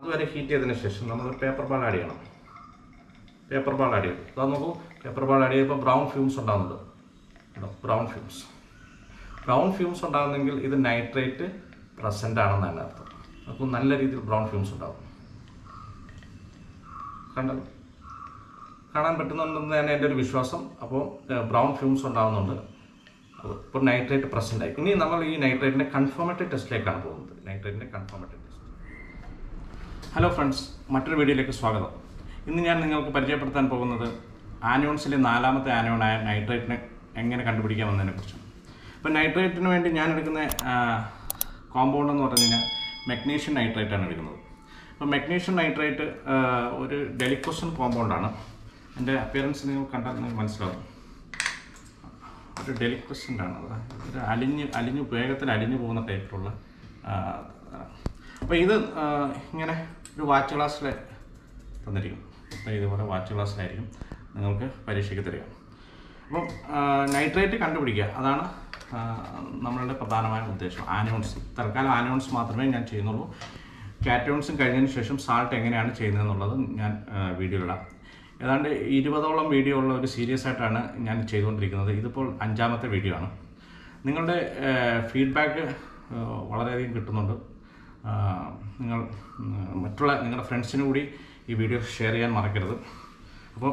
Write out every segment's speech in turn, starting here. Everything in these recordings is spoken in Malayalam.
അതുവരെ ഹീറ്റ് ചെയ്തതിന് ശേഷം നമ്മൾ പേപ്പർ ബാൾ ആഡ് ചെയ്യണം പേപ്പർ ബാൾ ആഡ് ചെയ്തു അതാ നോക്കൂ പേപ്പർ ബാൾ ആഡ് ചെയ്യുമ്പോൾ ബ്രൗൺ ഫ്യൂംസ് ഉണ്ടാകുന്നുണ്ട് കേട്ടോ ബ്രൗൺ ഫ്യൂംസ് ബ്രൗൺ ഫ്യൂംസ് ഉണ്ടാകുന്നെങ്കിൽ ഇത് നൈട്രേറ്റ് പ്രസൻ്റ് ആണെന്ന് തന്നെ അർത്ഥം അപ്പോൾ നല്ല രീതിയിൽ ബ്രൗൺ ഫ്യൂംസ് ഉണ്ടാകും കണ്ടല്ലോ കാണാൻ പറ്റുന്നുണ്ടെന്ന് തന്നെ എൻ്റെ ഒരു വിശ്വാസം അപ്പോൾ ബ്രൗൺ ഫ്യൂംസ് ഉണ്ടാകുന്നുണ്ട് അപ്പോൾ ഇപ്പോൾ നൈട്രേറ്റ് പ്രസൻ്റ് ആയി ഇനി നമ്മൾ ഈ നൈട്രേറ്റിൻ്റെ കൺഫോമേറ്ററി ടെസ്റ്റിലേക്കാണ് പോകുന്നത് നൈട്രേറ്റിൻ്റെ കൺഫോമേറ്ററി ടെസ്റ്റ് ഹലോ ഫ്രണ്ട്സ് മറ്റൊരു വീഡിയോയിലേക്ക് സ്വാഗതം ഇന്ന് ഞാൻ നിങ്ങൾക്ക് പരിചയപ്പെടുത്താൻ പോകുന്നത് ആനോൺസിലെ നാലാമത്തെ ആനോണായ നൈട്രേറ്റിനെ എങ്ങനെ കണ്ടുപിടിക്കാമെന്നതിനെ കുറിച്ചാണ് അപ്പോൾ നൈട്രേറ്റിന് വേണ്ടി ഞാൻ എടുക്കുന്ന കോമ്പൗണ്ട് എന്ന് പറഞ്ഞു കഴിഞ്ഞാൽ മെഗ്നീഷ്യൻ നൈട്രേറ്റ് ആണ് എടുക്കുന്നത് അപ്പോൾ മെഗ്നീഷ്യൻ നൈട്രേറ്റ് ഒരു ഡെലിക്കോസൻ കോമ്പൗണ്ടാണ് എൻ്റെ അപ്പിയറൻസ് നിങ്ങൾ കണ്ടാൽ നിങ്ങൾക്ക് മനസ്സിലാവും ഒരു ഡെലിക്വസ്റ്റൻ്റ് ആണ് അത് ഒരു അലിഞ്ഞ് അലിഞ്ഞ് വേഗത്തിൽ അലിഞ്ഞു പോകുന്ന ടൈപ്പിലുള്ള അപ്പോൾ ഇത് ആ, ഇങ്ങനെ ഒരു വാച്ച് ഗ്ലാസ്സിൽ തന്നിരിക്കും അപ്പോൾ ഇതുപോലെ വാച്ച് ഗ്ലാസ്സിലായിരിക്കും നിങ്ങൾക്ക് പരീക്ഷയ്ക്ക് തരിക അപ്പം നൈട്രേറ്റ് കണ്ടുപിടിക്കുക അതാണ് ആ, നമ്മളുടെ പ്രധാനമായ ഉദ്ദേശം ആനോൺസ് തൽക്കാലം ആനോൺസ് മാത്രമേ ഞാൻ ചെയ്യുന്നുള്ളൂ കാറ്റോൺസും കഴിഞ്ഞതിന് ശേഷം സാൾട്ട് എങ്ങനെയാണ് ചെയ്യുന്നതെന്നുള്ളത് ഞാൻ ആ, വീഡിയോയിലിടാം ഏതാണ്ട് ഇരുപതോളം വീഡിയോ ഉള്ള ഒരു സീരീസ് ആയിട്ടാണ് ഞാൻ ചെയ്തുകൊണ്ടിരിക്കുന്നത് ഇതിപ്പോൾ അഞ്ചാമത്തെ വീഡിയോ ആണ് നിങ്ങളുടെ ഫീഡ്ബാക്ക് വളരെയധികം കിട്ടുന്നുണ്ട് ആ, നിങ്ങൾ ഉം, മറ്റുള്ള നിങ്ങളുടെ ഫ്രണ്ട്സിന് കൂടി ഈ വീഡിയോ ഷെയർ ചെയ്യാൻ മറക്കരുത് അപ്പോൾ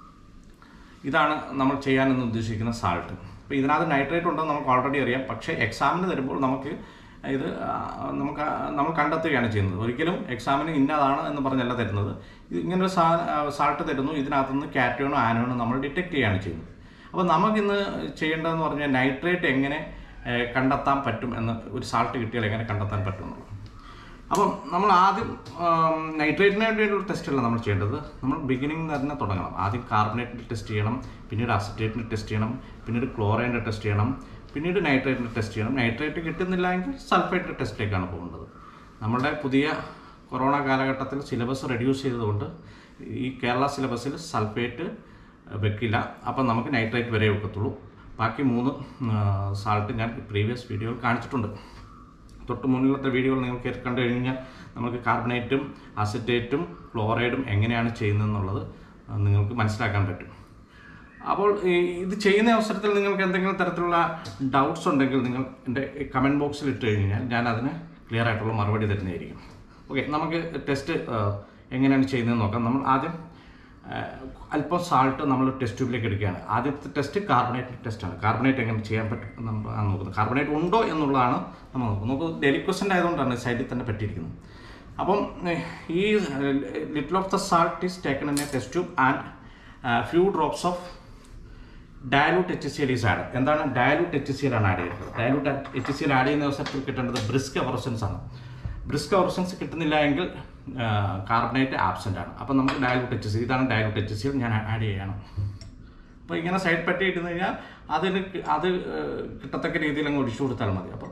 ഇതാണ് നമ്മൾ ചെയ്യാനെന്ന് ഉദ്ദേശിക്കുന്ന സാൾട്ട് അപ്പോൾ ഇതിനകത്ത് നൈട്രേറ്റ് ഉണ്ടെന്ന് നമുക്ക് ഓൾറെഡി അറിയാം പക്ഷേ എക്സാമിന് തരുമ്പോൾ നമുക്ക് ഇത് ആ, നമുക്ക് ആ, നമ്മൾ കണ്ടെത്തുകയാണ് ചെയ്യുന്നത് ഒരിക്കലും എക്സാമിന് ഇന്നതാണ് എന്ന് പറഞ്ഞല്ല തരുന്നത് ഇത് ഇങ്ങനൊരു സാ സാൾട്ട് തരുന്നു ഇതിനകത്തുനിന്ന് കാറ്റോണോ ആനോണോ നമ്മൾ ഡിറ്റക്ട് ചെയ്യുകയാണ് ചെയ്യുന്നത് അപ്പോൾ നമുക്കിന്ന് ചെയ്യേണ്ടതെന്ന് പറഞ്ഞാൽ നൈട്രേറ്റ് എങ്ങനെ ഏ, കണ്ടെത്താൻ പറ്റും എന്ന് ഒരു സാൾട്ട് കിട്ടിയാൽ എങ്ങനെ കണ്ടെത്താൻ പറ്റും എന്നുള്ളത് അപ്പം നമ്മൾ ആദ്യം നൈട്രേറ്റിന് വേണ്ടിയുള്ള ടെസ്റ്റല്ല നമ്മൾ ചെയ്യേണ്ടത് നമ്മൾ ബിഗിനിങ് തന്നെ തുടങ്ങണം ആദ്യം കാർബണേറ്റിൻ്റെ ടെസ്റ്റ് ചെയ്യണം പിന്നീട് അസിറ്റേറ്റിൻ്റെ ടെസ്റ്റ് ചെയ്യണം പിന്നീട് ക്ലോറൈൻ്റെ ടെസ്റ്റ് ചെയ്യണം പിന്നീട് നൈട്രേറ്റിൻ്റെ ടെസ്റ്റ് ചെയ്യണം നൈട്രേറ്റ് കിട്ടുന്നില്ല എങ്കിൽ സൾഫേറ്റിൻ്റെ ടെസ്റ്റിലേക്കാണ് പോകേണ്ടത് നമ്മുടെ പുതിയ കൊറോണ കാലഘട്ടത്തിൽ സിലബസ് റെഡ്യൂസ് ചെയ്തതുകൊണ്ട് ഈ കേരള സിലബസിൽ സൾഫേറ്റ് വെക്കില്ല അപ്പം നമുക്ക് നൈട്രേറ്റ് വരെ വെക്കത്തുള്ളൂ ബാക്കി മൂന്ന് സാൾട്ട് ഞാൻ പ്രീവിയസ് വീഡിയോയിൽ കാണിച്ചിട്ടുണ്ട് തൊട്ട് മുന്നിലത്തെ വീഡിയോകൾ നിങ്ങൾക്ക് കണ്ടു കഴിഞ്ഞാൽ നമുക്ക് കാർബണേറ്റും അസിറ്റേറ്റും ക്ലോറൈഡും എങ്ങനെയാണ് ചെയ്യുന്നതെന്നുള്ളത് ആ, നിങ്ങൾക്ക് മനസ്സിലാക്കാൻ പറ്റും അപ്പോൾ ഈ ഇത് ചെയ്യുന്ന അവസരത്തിൽ നിങ്ങൾക്ക് എന്തെങ്കിലും തരത്തിലുള്ള ഡൗട്ട്സ് ഉണ്ടെങ്കിൽ നിങ്ങൾ എൻ്റെ കമൻറ്റ് ബോക്സിൽ ഇട്ട് കഴിഞ്ഞാൽ ഞാൻ അതിന് ക്ലിയർ ആയിട്ടുള്ള മറുപടി തരുന്നതായിരിക്കും ഓക്കെ നമുക്ക് ടെസ്റ്റ് എങ്ങനെയാണ് ചെയ്യുന്നതെന്ന് നോക്കാം നമ്മൾ ആദ്യം ആ, അല്പം സാൾട്ട് നമ്മൾ ടെസ്റ്റ് ട്യൂബിലേക്ക് എടുക്കുകയാണ് ആദ്യത്തെ ടെസ്റ്റ് കാർബണേറ്റ് ടെസ്റ്റാണ് കാർബണേറ്റ് എങ്ങനെ ചെയ്യാൻ പറ്റും നമ്മൾ ആണ് നോക്കുന്നത് കാർബണേറ്റ് ഉണ്ടോ എന്നുള്ളതാണ് നമ്മൾ നോക്കുന്നത് നമുക്ക് ഡെലിക്വസൻ്റ് ആയതുകൊണ്ടാണ് സൈഡിൽ തന്നെ പറ്റിയിരിക്കുന്നത് അപ്പം ഏഹ്, ഈ little of the salt is taken in a test tube and few drops of dilute H C L is add എന്താണ് ഡയലൂട്ട് എച്ച് സി എൽ ആണ് ആഡ് ചെയ്യുന്നത് dilute H C L add ചെയ്യുന്ന അവസരത്തിൽ കിട്ടേണ്ടത് ബ്രിസ്ക് എവറസൻസ് ആണ് ബ്രിസ്ക് എവറസൻസ് കിട്ടുന്നില്ല എങ്കിൽ കാർബണേറ്റ് ആബ്സെൻ്റ് ആണ് അപ്പം നമുക്ക് ഡയലൂട്ട് എച്ച് സി ഇതാണ് ഡയലൂട്ട് എച്ച് സി എൽ ഞാൻ ആഡ് ചെയ്യണം അപ്പോൾ ഇങ്ങനെ സൈഡ് പറ്റി ഇട്ടുന്ന കഴിഞ്ഞാൽ അതിന് കി- അത് ഏഹ്, കിട്ടത്തക്ക രീതിയിൽ അങ്ങ് ഒഴിച്ചു കൊടുത്താൽ മതി അപ്പം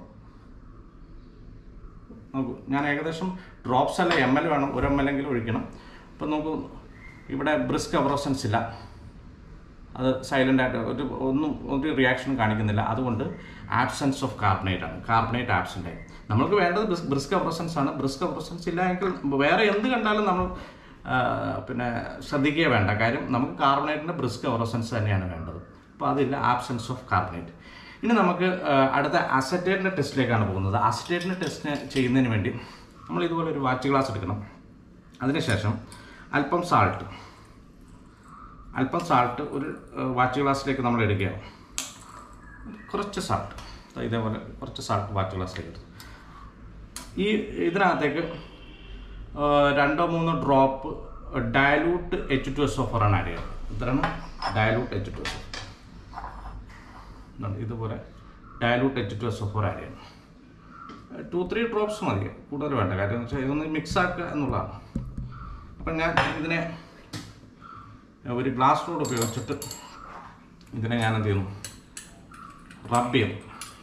നോക്കൂ ഞാൻ ഏകദേശം ഡ്രോപ്സ് അല്ല എം എൽ വേണം ഒരു എം എൽ എങ്കിലും ഒഴിക്കണം അപ്പം നോക്കൂ ഇവിടെ ബ്രിസ്ക് എവറോസൻസ് ഇല്ല അത് സൈലൻ്റ് ആയിട്ട് ഒരു ഒന്നും ഒരു റിയാക്ഷനും കാണിക്കുന്നില്ല അതുകൊണ്ട് ആബ്സെൻസ് ഓഫ് കാർബണേറ്റ് ആണ് കാർബണേറ്റ് ആബ്സെൻ്റ് ആയി നമ്മൾക്ക് വേണ്ടത് ബ്രിസ് ബ്രിസ്ക് എവറോസൻസ് ആണ് ബ്രിസ്ക് എവറോസൻസ് ഇല്ല എങ്കിൽ വേറെ എന്ത് കണ്ടാലും നമ്മൾ ആ, പിന്നെ ശ്രദ്ധിക്കുക വേണ്ട കാര്യം നമുക്ക് കാർബണേറ്റിൻ്റെ ബ്രിസ്ക് എവറോസൻസ് തന്നെയാണ് വേണ്ടത് അപ്പോൾ അതില്ല ആബ്സെൻസ് ഓഫ് കാർബണേറ്റ് ഇനി നമുക്ക് ആ, അടുത്ത അസറ്റേറ്റിൻ്റെ ടെസ്റ്റിലേക്കാണ് പോകുന്നത് അസറ്റേറ്റിൻ്റെ ടെസ്റ്റ് ചെയ്യുന്നതിന് വേണ്ടി നമ്മൾ ഇതുപോലെ ഒരു വാച്ച് ഗ്ലാസ് എടുക്കണം അതിനുശേഷം അല്പം സാൾട്ട് അല്പം സാൾട്ട് ഒരു ഏഹ്, വാച്ച് ഗ്ലാസ്സിലേക്ക് നമ്മൾ എടുക്കുകയാണ് കുറച്ച് സാൾട്ട് ദാ ഇതേപോലെ കുറച്ച് സാൾട്ട് വാച്ച് ഗ്ലാസ്സിലേക്ക് എടുത്തു ഈ ഇതിനകത്തേക്ക് ഏഹ്, രണ്ടോ മൂന്നോ drop dilute H two S ഓഫറാണ് ആഡ് ചെയ്യുന്നത് ഇത്രയാണ് ഡയലൂട്ട് എച്ച് ടു എസ് ഇതുപോലെ ഡയലൂട്ട് എച്ച് ടു എസ് ഓഫർ ആഡ് ചെയ്യണം ടു ത്രീ ഡ്രോപ്സ് മതി കൂടുതൽ വേണ്ട കാര്യം എന്ന് വെച്ചാൽ ഇതൊന്ന് മിക്സ് ആക്കുക എന്നുള്ളതാണ് അപ്പം ഞാൻ ഇതിനെ ഒരു ഗ്ലാസ് റോഡ് ഉപയോഗിച്ചിട്ട് ഇതിനെ ഞാൻ എന്ത് ചെയ്യുന്നു റബ്ബ് ചെയ്യുന്നു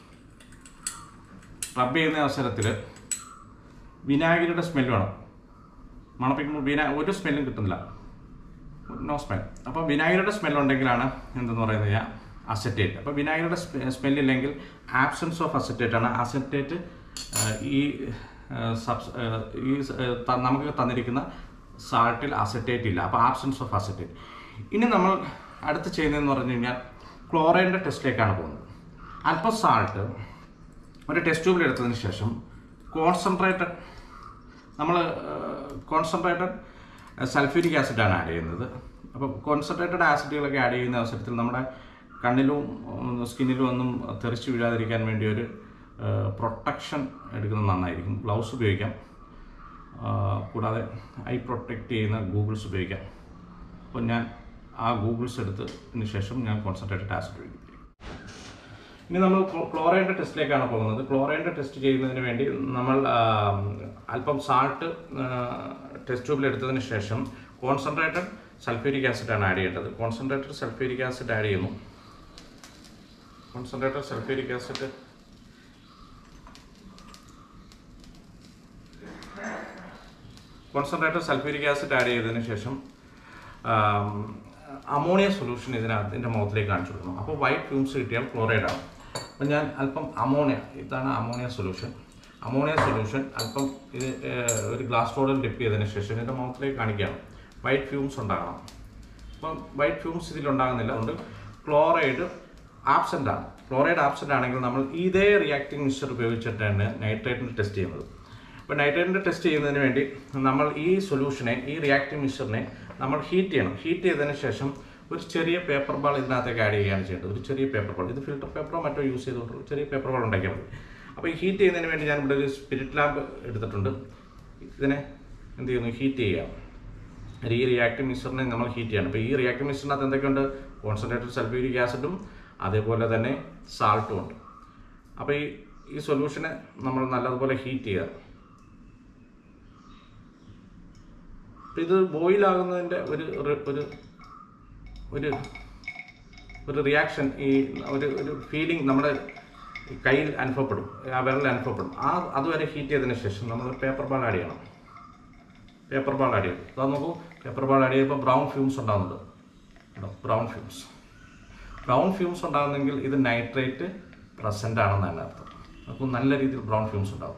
റബ്ബ് ചെയ്യുന്ന അവസരത്തിൽ വിനാഗിരിയുടെ സ്മെൽ വേണം മണപ്പിക്കുമ്പോൾ വിനാ ഒരു സ്മെല്ലും കിട്ടുന്നില്ല നോ സ്മെൽ അപ്പോൾ വിനാഗിരിയുടെ സ്മെൽ ഉണ്ടെങ്കിലാണ് എന്തെന്ന് പറയുന്നത് കഴിഞ്ഞാൽ അസറ്റേറ്റ് അപ്പോൾ വിനാഗിരിയുടെ സ്മെല്ലില്ലെങ്കിൽ ആബ്സെൻസ് ഓഫ് അസറ്റേറ്റ് ആണ് അസറ്റേറ്റ് ഈ സബ്സ് ഈ സ- ഏഹ് ത- നമുക്ക് തന്നിരിക്കുന്ന സാൾട്ടിൽ അസറ്റേറ്റ് ഇല്ല അപ്പോൾ ആബ്സെൻസ് ഓഫ് അസറ്റേറ്റ് ഇനി നമ്മൾ അടുത്ത് ചെയ്യുന്നതെന്ന് പറഞ്ഞു കഴിഞ്ഞാൽ ക്ലോറൈൻ്റെ ടെസ്റ്റിലേക്കാണ് പോകുന്നത് അല്പം സാൾട്ട് ഒരു ടെസ്റ്റ് ട്യൂബിൽ എടുത്തതിന് ശേഷം കോൺസെൻട്രേറ്റഡ് നമ്മൾ കോൺസെൻട്രേറ്റഡ് സൾഫ്യൂരിക് ആസിഡാണ് ആഡ് ചെയ്യുന്നത് അപ്പോൾ കോൺസെൻട്രേറ്റഡ് ആസിഡുകളൊക്കെ ആഡ് ചെയ്യുന്ന അവസരത്തിൽ നമ്മുടെ കണ്ണിലും ഉം, സ്കിന്നിലും ഒന്നും തെറിച്ച് വീഴാതിരിക്കാൻ വേണ്ടി ഒരു പ്രൊട്ടക്ഷൻ എടുക്കുന്നത് നന്നായിരിക്കും ഗ്ലൗസ് ഉപയോഗിക്കാം ആ, കൂടാതെ ഐ പ്രൊട്ടക്റ്റ് ചെയ്യുന്ന ഗൂഗിൾസ് ഉപയോഗിക്കാം അപ്പോൾ ഞാൻ ആ ഗൂഗിൾസ് എടുത്തതിന് ശേഷം ഞാൻ കോൺസെൻട്രേറ്റഡ് ആസിഡ് ഉപയോഗിക്കും ഇനി നമ്മൾ ക്ലോറൈൻ്റെ ടെസ്റ്റിലേക്കാണ് പോകുന്നത് ക്ലോറൈൻ്റെ ടെസ്റ്റ് ചെയ്യുന്നതിന് വേണ്ടി നമ്മൾ ആ, അല്പം സാൾട്ട് ടെസ്റ്റ് ട്യൂബിൽ എടുത്തതിന് ശേഷം കോൺസെൻട്രേറ്റഡ് സൾഫ്യൂരിക് ആസിഡാണ് ആഡ് ചെയ്യേണ്ടത് കോൺസെൻട്രേറ്റഡ് സൾഫ്യൂരിക് ആസിഡ് ആഡ് ചെയ്യുന്നു concentrated sulphuric acid concentrated sulphuric acid add ചെയ്തതിന് ശേഷം അമോണിയ സൊല്യൂഷൻ ഇതിനകത്ത് ഇതിൻ്റെ മുഖത്തിലേക്ക് കാണിച്ചു കൊടുക്കണം അപ്പോൾ വൈറ്റ് ഫ്യൂംസ് കിട്ടിയാൽ ക്ലോറൈഡ് ആണ് അപ്പോൾ ഞാൻ അല്പം അമോണിയ ഇതാണ് അമോണിയ സൊല്യൂഷൻ അമോണിയ സൊല്യൂഷൻ അല്പം ഇത് ഏഹ്, ഒരു ഗ്ലാസ് റോഡിൽ ഡിപ്പ് ചെയ്തതിന് ശേഷം ഇതിൻ്റെ മുഖത്തിലേക്ക് കാണിക്കുകയാണ് വൈറ്റ് ഫ്യൂംസ് ഉണ്ടാകണം അപ്പം വൈറ്റ് ഫ്യൂംസ് ഇതിലുണ്ടാകുന്നില്ല അതുകൊണ്ട് ക്ലോറൈഡ് ആബ്സെൻ്റ് ആണ് ക്ലോറൈഡ് ആബ്സെൻ്റ് ആണെങ്കിൽ നമ്മൾ ഇതേ റിയാക്ടിംഗ് മിക്സ്ചർ ഉപയോഗിച്ചിട്ടാണ് നൈട്രേറ്റിൻ്റെ ടെസ്റ്റ് ചെയ്യുന്നത് ഇപ്പോൾ നൈട്രേറ്റിൻ്റെ ടെസ്റ്റ് ചെയ്യുന്നതിന് വേണ്ടി നമ്മൾ ഈ സൊല്യൂഷനെ ഈ റിയാക്ടിംഗ് മിക്സ്ചറിനെ നമ്മൾ ഹീറ്റ് ചെയ്യണം ഹീറ്റ് ചെയ്തതിന് ശേഷം ഒരു ചെറിയ പേപ്പർ ബാൾ ഇതിനകത്തേക്ക് ആഡ് ചെയ്യുകയാണ് ചെയ്യേണ്ടത് ഒരു ചെറിയ പേപ്പർ ബാൾ ഇത് ഫിൽട്ടർ പേപ്പറോ മറ്റോ യൂസ് ചെയ്തുകൊണ്ട് ചെറിയ പേപ്പർ ബാൾ ഉണ്ടാക്കിയാൽ മതി അപ്പോൾ ഈ ഹീറ്റ് ചെയ്യുന്നതിന് വേണ്ടി ഞാൻ ഇവിടെ ഒരു സ്പിരിറ്റ് ലാമ്പ് എടുത്തിട്ടുണ്ട് ഇതിനെ എന്ത് ചെയ്യുന്നു ഹീറ്റ് ചെയ്യുക ഈ റിയാക്റ്റീവ് മിക്സറിനെ നമ്മൾ ഹീറ്റ് ചെയ്യണം അപ്പോൾ ഈ റിയാക്റ്റീവ് മിക്സറിനകത്ത് എന്തൊക്കെയുണ്ട് കോൺസെൻട്രേറ്റഡ് സൾഫ്യൂരിക് ആസിഡും അതേപോലെ തന്നെ സാൾട്ടും ഉണ്ട് അപ്പോൾ ഈ ഈ സൊല്യൂഷനെ നമ്മൾ നല്ലതുപോലെ ഹീറ്റ് ചെയ്യുക അപ്പോൾ ഇത് ബോയിൽ ആകുന്നതിൻ്റെ ഒരു റി- ഒരു ഒരു ഒരു റിയാക്ഷൻ ഈ ഒരു ഒരു ഫീലിംഗ് നമ്മുടെ കയ്യിൽ അനുഭവപ്പെടും ആ വിരലിൽ അനുഭവപ്പെടും ആ അതുവരെ ഹീറ്റ് ചെയ്തതിന് ശേഷം നമ്മൾ പേപ്പർ ബാൾ ആഡ് ചെയ്യണം പേപ്പർ ബാൾ ആഡ് ചെയ്യും അതാ നോക്കൂ പേപ്പർ ബാൾ ആഡ് ചെയ്യുമ്പോൾ ബ്രൗൺ ഫ്യൂംസ് ഉണ്ടാകുന്നുണ്ട് കേട്ടോ ബ്രൗൺ ഫ്യൂംസ് ബ്രൗൺ ഫ്യൂംസ് ഉണ്ടാകുന്നെങ്കിൽ ഇത് നൈട്രേറ്റ് പ്രസൻ്റ് ആണെന്ന് തന്നെ അർത്ഥം അപ്പോൾ നല്ല രീതിയിൽ ബ്രൗൺ ഫ്യൂംസ് ഉണ്ടാകും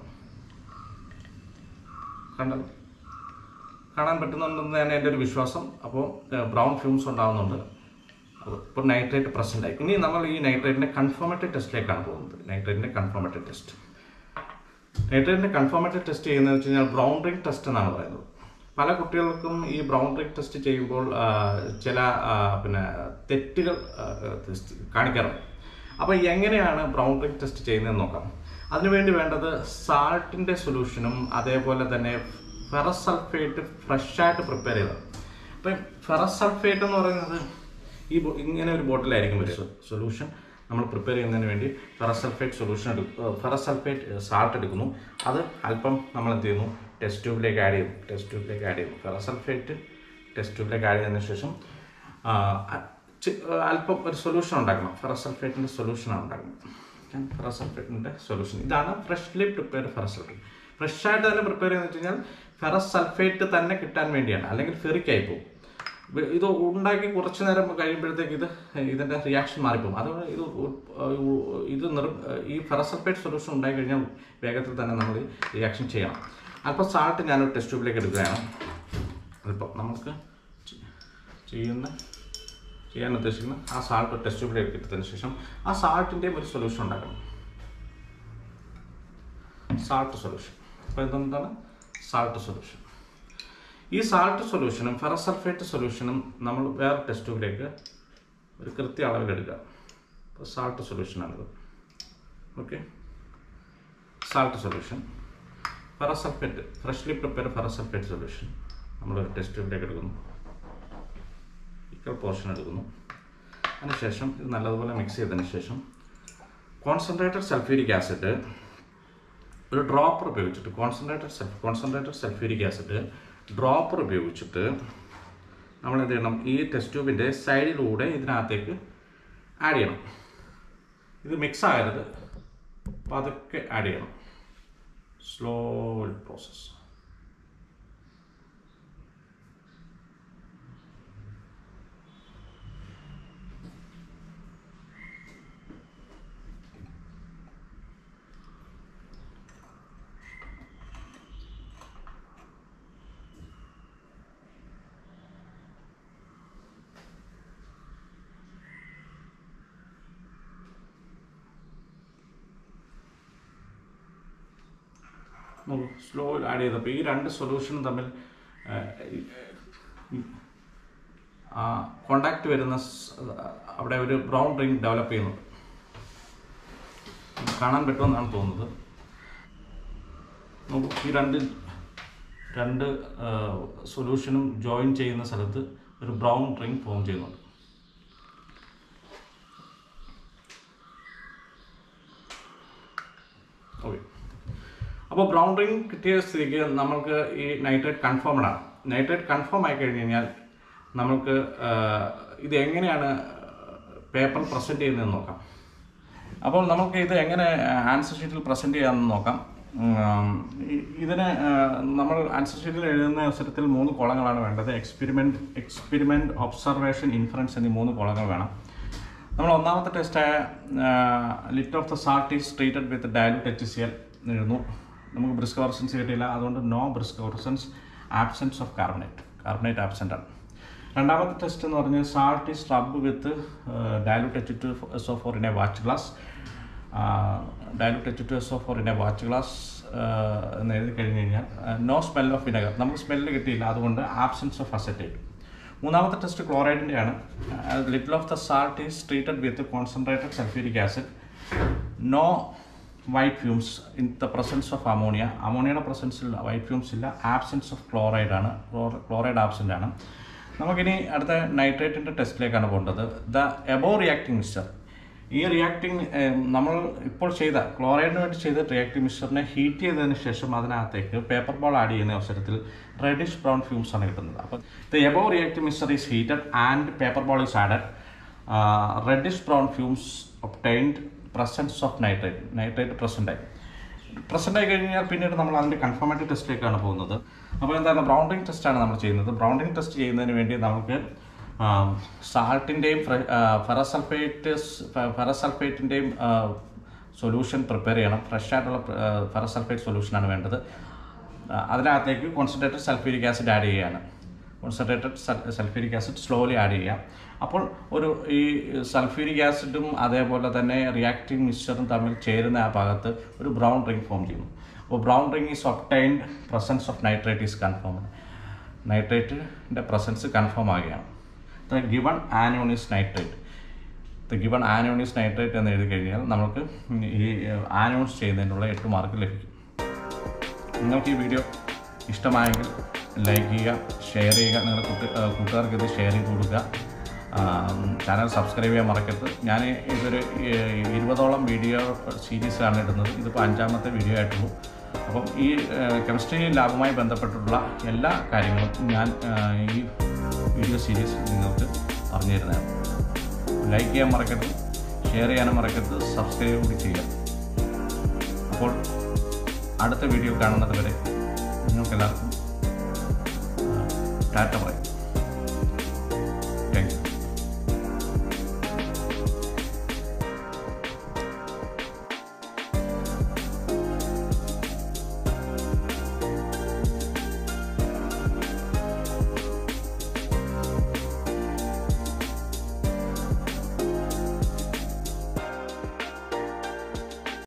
കണ്ടല്ലോ കാണാൻ പറ്റുന്നുണ്ടെന്ന് തന്നെ എൻ്റെ ഒരു വിശ്വാസം അപ്പോൾ ബ്രൗൺ ഫ്യൂംസ് ഉണ്ടാകുന്നുണ്ട് അപ്പോൾ ഇപ്പോൾ നൈട്രേറ്റ് പ്രസൻ്റ് ആയി ഇനി നമ്മൾ ഈ നൈട്രേറ്റിൻ്റെ കൺഫോമേറ്റഡ് ടെസ്റ്റിലേക്കാണ് പോകുന്നത് നൈട്രേറ്റിൻ്റെ കൺഫോമേറ്റഡ് ടെസ്റ്റ് നൈട്രേറ്റിൻ്റെ കൺഫോമേറ്റഡ് ടെസ്റ്റ് ചെയ്യുന്നത് വെച്ച് കഴിഞ്ഞാൽ ബ്രൗൺ റിംഗ് ടെസ്റ്റ് എന്നാണ് പറയുന്നത് പല കുട്ടികൾക്കും ഈ ബ്രൗൺ റിംഗ് ടെസ്റ്റ് ചെയ്യുമ്പോൾ ആ, ചില ആ, പിന്നെ തെറ്റുകൾ ആ, ടെസ്റ്റ് കാണിക്കാറുണ്ട് അപ്പോൾ എങ്ങനെയാണ് ബ്രൗൺ റിംഗ് ടെസ്റ്റ് ചെയ്യുന്നതെന്ന് നോക്കാം അതിനുവേണ്ടി വേണ്ടത് സാൾട്ടിൻ്റെ സൊല്യൂഷനും അതേപോലെ തന്നെ ഫെറസ് സൾഫേറ്റ് ഫ്രഷായിട്ട് പ്രിപ്പയർ ചെയ്തത് അപ്പം ഫെറസ് സൾഫേറ്റ് എന്ന് പറയുന്നത് ഈ ബോ- ഇങ്ങനെ ഒരു ബോട്ടിലായിരിക്കും ഒരു സൊല്യൂഷൻ നമ്മൾ പ്രിപ്പയർ ചെയ്യുന്നതിന് വേണ്ടി ഫെറസ് സൾഫേറ്റ് സൊല്യൂഷൻ എടുക്കും ഫെറസ് സൾഫേറ്റ് സാൾട്ട് എടുക്കുന്നു അത് അല്പം നമ്മൾ എന്ത് ചെയ്യുന്നു ടെസ്റ്റ് ട്യൂബിലേക്ക് ആഡ് ചെയ്യും ടെസ്റ്റ് ട്യൂബിലേക്ക് ആഡ് ചെയ്യുന്നു ഫെറസ് സൾഫേറ്റ് ടെസ്റ്റ് ട്യൂബിലേക്ക് ആഡ് ചെയ്തതിന് ശേഷം ആ, അ- ചി- അല്പം ഒരു സൊല്യൂഷൻ ഉണ്ടാക്കണം ഫെറസ് സൾഫേറ്റിൻ്റെ സൊല്യൂഷനാണ് ഉണ്ടാക്കുന്നത് ഞാൻ ഫെറസ് സൾഫേറ്റിൻ്റെ സൊല്യൂഷൻ ഇതാണ് freshly prepared ferrous sulphate fresh ആയിട്ട് തന്നെ പ്രിപ്പയർ ചെയ്യുന്നത് വെച്ച് കഴിഞ്ഞാൽ ഫെറസ് സൾഫേറ്റ് തന്നെ കിട്ടാൻ വേണ്ടിയാണ് അല്ലെങ്കിൽ ഫെറിക്കായി പോകും വെ- ഇത് ഉണ്ടാക്കി കുറച്ച് നേരം കഴിയുമ്പോഴത്തേക്ക് ഇത് ഇതിൻ്റെ റിയാക്ഷൻ മാറിപ്പോകും അത് ഇത് ഉ- ഉ- ഇത് നിർ ഈ ഫെറസൾഫേറ്റ് സൊല്യൂഷൻ ഉണ്ടായി കഴിഞ്ഞാൽ വേഗത്തിൽ തന്നെ നമ്മൾ റിയാക്ഷൻ ചെയ്യണം അല്പം സാൾട്ട് ഞാനൊരു ടെസ്റ്റ് ട്യൂബിലേക്ക് എടുക്കുകയാണ് അല്പം നമുക്ക് ചെ- ചെയ്യുന്ന ചെയ്യാൻ ഉദ്ദേശിക്കുന്ന ആ സാൾട്ട് ടെസ്റ്റ് ട്യൂബിലേക്ക് എടുത്തതിന് ശേഷം ആ സാൾട്ടിൻ്റെയും ഒരു സൊല്യൂഷൻ ഉണ്ടാക്കണം സാൾട്ട് സൊല്യൂഷൻ അപ്പോൾ എന്താണ് സാൾട്ട് സൊല്യൂഷൻ ഈ സാൾട്ട് സൊല്യൂഷനും ഫെറസൾഫേറ്റ് സൊല്യൂഷനും നമ്മൾ വേറെ ടെസ്റ്റ് ട്യൂബിലേക്ക് ഒരു കൃത്യ അളവിലെടുക്കുക അപ്പോൾ സാൾട്ട് സൊല്യൂഷനാണിത് okay salt solution ferrous sulphate freshly prepare ferrous sulphate solution നമ്മൾ ഒരു ടെസ്റ്റ് ട്യൂബിലേക്ക് എടുക്കുന്നു ഈക്വൽ പോർഷൻ എടുക്കുന്നു അതിനുശേഷം ഇത് നല്ലതുപോലെ മിക്സ് ചെയ്തതിന് ശേഷം കോൺസെൻട്രേറ്റഡ് സൾഫ്യൂരിക് ആസിഡ് ഒരു ഡ്രോപ്പർ ഉപയോഗിച്ചിട്ട് concentrated self concentrated sulphuric acid dropper ഉപയോഗിച്ചിട്ട് നമ്മൾ എന്ത് ചെയ്യണം ഈ ടെസ്റ്റ് ട്യൂബിൻ്റെ സൈഡിലൂടെ ഇതിനകത്തേക്ക് ആഡ് ചെയ്യണം ഇത് മിക്സ് ആകരുത് പതുക്കെ ആഡ് ചെയ്യണം സ്ലോ പ്രോസസ് നമുക്ക് സ്ലോ ആഡ് ചെയ്തപ്പോൾ ഈ രണ്ട് സൊല്യൂഷനും തമ്മിൽ കോണ്ടാക്ട് വരുന്ന സ്- അവിടെ ഒരു ബ്രൗൺ റിംഗ് ഡെവലപ്പ് ചെയ്യുന്നുണ്ട് കാണാൻ പറ്റുമെന്നാണ് തോന്നുന്നത് നോക്കൂ ഈ രണ്ട് രണ്ട് സൊല്യൂഷനും ജോയിൻ ചെയ്യുന്ന സ്ഥലത്ത് ഒരു ബ്രൗൺ റിംഗ് ഫോം ചെയ്യുന്നുണ്ട് ഓക്കെ അപ്പോൾ ബ്രൗൺ റിംഗ് കിട്ടിയ സ്ഥിതിക്ക് നമ്മൾക്ക് ഈ നൈട്രേറ്റ് കൺഫേംഡ് ആണ് നൈട്രേറ്റ് കൺഫേം ആയി കഴിഞ്ഞ് കഴിഞ്ഞാൽ നമുക്ക് ആ, ഇത് എങ്ങനെയാണ് പേപ്പർ പ്രസൻറ്റ് ചെയ്യുന്നതെന്ന് നോക്കാം അപ്പോൾ നമുക്ക് ഇത് എങ്ങനെ ആൻസർ ഷീറ്റിൽ പ്രസൻറ്റ് ചെയ്യാമെന്ന് നോക്കാം ഉം, ഇ- ഇതിന് ആ, നമ്മൾ ആൻസർ ഷീറ്റിൽ എഴുതുന്ന അവസരത്തിൽ മൂന്ന് കോളങ്ങളാണ് വേണ്ടത് എക്സ്പെരിമെൻറ്റ് എക്സ്പെരിമെൻറ്റ് ഒബ്സർവേഷൻ ഇൻഫറൻസ് എന്നീ മൂന്ന് കോളങ്ങൾ വേണം നമ്മൾ ഒന്നാമത്തെ ടെസ്റ്റായ little of the salt is treated with dilute H C L എഴുതുന്നു നമുക്ക് ബ്രിസ്ക് ഓർസൻസ് കിട്ടിയില്ല അതുകൊണ്ട് no brisk effervescence absence of carbonate carbonate absent ആണ് രണ്ടാമത്തെ ടെസ്റ്റ് എന്ന് പറഞ്ഞാൽ salt is rub with dilute H two S O four in a watch glass dilute H two S O four in a watch glass എന്ന് എഴുതി കഴിഞ്ഞ് കഴിഞ്ഞാൽ നോ സ്മെൽ ഓഫ് വിനെഗർ നമുക്ക് സ്മെല്ല് കിട്ടിയില്ല അതുകൊണ്ട് ആബ്സെൻസ് ഓഫ് അസറ്റേറ്റ് മൂന്നാമത്തെ ടെസ്റ്റ് ക്ലോറൈഡിൻ്റെ ആണ് little of the salt is treated with concentrated sulphuric acid no white fumes in the presence of ammonia അമോണിയയുടെ പ്രസൻസിൽ വൈറ്റ് ഫ്യൂംസ് ഇല്ല ആബ്സെൻസ് ഓഫ് ക്ലോറൈഡ് ആണ് ക്ലോറൈഡ് ആബ്സെൻ്റ് ആണ് നമുക്കിനി അടുത്ത നൈട്രേറ്റിൻ്റെ ടെസ്റ്റിലേക്കാണ് പോകേണ്ടത് ദ എബോ റിയാക്ടിംഗ് മിക്സ്ചർ ഈ റിയാക്ടിംഗ് നമ്മൾ ഇപ്പോൾ ചെയ്ത ക്ലോറൈഡിന് വേണ്ടി ചെയ്ത റിയാക്ടിംഗ് മിക്സ്ചറിനെ ഹീറ്റ് ചെയ്തതിന് ശേഷം അതിനകത്തേക്ക് പേപ്പർ ബോൾ ആഡ് ചെയ്യുന്ന അവസരത്തിൽ റെഡിഷ് ബ്രൗൺ ഫ്യൂംസ് ആണ് കിട്ടുന്നത് അപ്പോൾ the above reacting mixture is heated and paper ball is added reddish brown fumes obtained presence of nitrate nitrate present ആയി പ്രസൻ്റ് ആയി കഴിഞ്ഞാൽ പിന്നീട് നമ്മൾ അതിൻ്റെ കൺഫർമേറ്റീവ് ടെസ്റ്റിലേക്കാണ് പോകുന്നത് അപ്പോൾ എന്താണ് ബ്രൗണ്ടിങ് ടെസ്റ്റാണ് നമ്മൾ ചെയ്യുന്നത് ബ്രൗണ്ടിങ് ടെസ്റ്റ് ചെയ്യുന്നതിന് വേണ്ടി നമുക്ക് സാൾട്ടിൻ്റെയും ഫെറസൾഫേറ്റ് ഫെറസൾഫേറ്റിൻ്റെയും സൊല്യൂഷൻ പ്രിപ്പയർ ചെയ്യണം ഫ്രഷ് ആയിട്ടുള്ള ഫെറസൾഫേറ്റ് സൊല്യൂഷനാണ് വേണ്ടത് ആ, അതിനകത്തേക്ക് കോൺസെൻട്രേറ്റഡ് സൾഫ്യൂരിക് ആസിഡ് ആഡ് ചെയ്യുകയാണ് concentrated sulphuric acid slowly add ചെയ്യാം അപ്പോൾ ഒരു ഈ സൾഫ്യൂരിക് ആസിഡും അതേപോലെ തന്നെ റിയാക്റ്റീവ് മിക്സ്ചറും തമ്മിൽ ചേരുന്ന ആ ഭാഗത്ത് ഒരു ബ്രൗൺ റിംഗ് ഫോം ചെയ്യുന്നു അപ്പോൾ brown ring is obtained presence of nitrate is confirm നൈട്രേറ്റിൻ്റെ പ്രസൻസ് കൺഫേം ആകുകയാണ് the given anion is nitrate the given anion is nitrate എന്ന് എഴുതി കഴിഞ്ഞാൽ നമുക്ക് ഈ ആനോൺസ് ചെയ്യുന്നതിനുള്ള എട്ട് മാർക്ക് ലഭിക്കും നിങ്ങൾക്ക് ഈ വീഡിയോ ഇഷ്ടമായെങ്കിൽ ലൈക്ക് ചെയ്യുക ഷെയർ ചെയ്യുക നിങ്ങളുടെ കുട്ടി ആ, കൂട്ടുകാർക്ക് ഇത് ഷെയർ ചെയ്ത് കൊടുക്കുക ആ, ചാനൽ സബ്സ്ക്രൈബ് ചെയ്യാൻ മറക്കരുത് ഞാൻ ഇതൊരു ഏ, ഇരുപതോളം വീഡിയോ സീരീസാണ് ഇടുന്നത് ഇതിപ്പോൾ അഞ്ചാമത്തെ വീഡിയോ ആയിട്ടുള്ളൂ അപ്പം ഈ കെമിസ്ട്രി ലാബുമായി ബന്ധപ്പെട്ടിട്ടുള്ള എല്ലാ കാര്യങ്ങളും ഞാൻ ആ, ഈ വീഡിയോ സീരീസ് നിങ്ങൾക്ക് പറഞ്ഞു തരുന്നതാണ് ലൈക്ക് ചെയ്യാൻ മറക്കരുത് ഷെയർ ചെയ്യാനും മറക്കരുത് സബ്സ്ക്രൈബ് കൂടി ചെയ്യുക അപ്പോൾ അടുത്ത വീഡിയോ കാണുന്നത് വരെ നിങ്ങൾക്കെല്ലാവർക്കും ടാറ്റ പറയും